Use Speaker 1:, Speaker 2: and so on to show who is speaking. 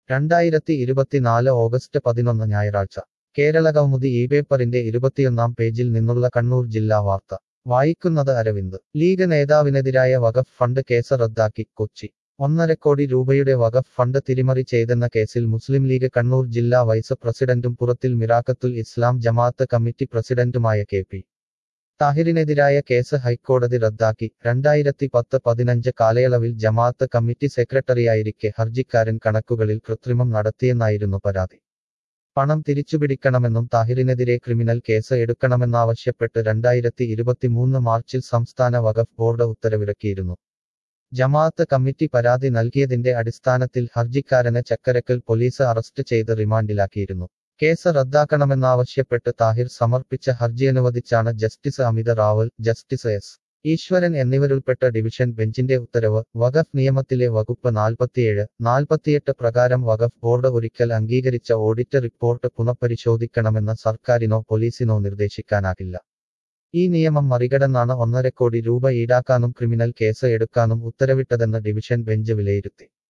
Speaker 1: രണ്ടായിരത്തി ഇരുപത്തിനാല് ഓഗസ്റ്റ് പതിനൊന്ന് ഞായറാഴ്ച കേരളകൗമുദി ഈ പേപ്പറിന്റെ ഇരുപത്തിയൊന്നാം പേജിൽ നിന്നുള്ള കണ്ണൂർ ജില്ലാ വാർത്ത വായിക്കുന്നത് അരവിന്ദ് ലീഗ് നേതാവിനെതിരായ വഖഫ് ഫണ്ട് കേസ് റദ്ദാക്കി കൊച്ചി ഒന്നര കോടി രൂപയുടെ വഖഫ് ഫണ്ട് തിരിമറി ചെയ്തെന്ന കേസിൽ മുസ്ലിം ലീഗ് കണ്ണൂർ ജില്ലാ വൈസ് പ്രസിഡന്റും പുറത്തിൽ മിറാക്കത്തുൽ ഇസ്ലാം ജമാഅത്ത് കമ്മിറ്റി പ്രസിഡന്റുമായ കെ പി താഹിറിനെതിരായ കേസ് ഹൈക്കോടതി റദ്ദാക്കി രണ്ടായിരത്തി പത്ത് പതിനഞ്ച് കാലയളവിൽ ജമാഅത്ത് കമ്മിറ്റി സെക്രട്ടറിയായിരിക്കെ ഹർജിക്കാരൻ കണക്കുകളിൽ കൃത്രിമം നടത്തിയെന്നായിരുന്നു പരാതി പണം തിരിച്ചുപിടിക്കണമെന്നും താഹിറിനെതിരെ ക്രിമിനൽ കേസ് എടുക്കണമെന്നാവശ്യപ്പെട്ട് രണ്ടായിരത്തി ഇരുപത്തിമൂന്ന് മാർച്ചിൽ സംസ്ഥാന വഖഫ് ബോർഡ് ഉത്തരവിറക്കിയിരുന്നു ജമാഅത്ത് കമ്മിറ്റി പരാതി നൽകിയതിന്റെ അടിസ്ഥാനത്തിൽ ഹർജിക്കാരനെ ചക്കരക്കൽ പോലീസ് അറസ്റ്റ് ചെയ്ത് റിമാൻഡിലാക്കിയിരുന്നു കേസ് റദ്ദാക്കണമെന്നാവശ്യപ്പെട്ട് താഹിർ സമർപ്പിച്ച ഹർജി അനുവദിച്ചാണ് justice Amit Rawal justice S Eswaran എന്നിവരുൾപ്പെട്ട ഡിവിഷൻ ബെഞ്ചിന്റെ ഉത്തരവ് വഖഫ് നിയമത്തിലെ വകുപ്പ് നാൽപ്പത്തിയേഴ് നാൽപ്പത്തിയെട്ട് പ്രകാരം വഖഫ് ബോർഡ് ഒരിക്കൽ അംഗീകരിച്ച ഓഡിറ്റ് റിപ്പോർട്ട് പുനഃപരിശോധിക്കണമെന്ന് സർക്കാരിനോ പോലീസിനോ നിർദ്ദേശിക്കാനാകില്ല ഈ നിയമം മറികടന്നാണ് ഒന്നര കോടി രൂപ ഈടാക്കാനും ക്രിമിനൽ കേസ് എടുക്കാനും ഉത്തരവിട്ടതെന്ന് ഡിവിഷൻ ബെഞ്ച് വിലയിരുത്തി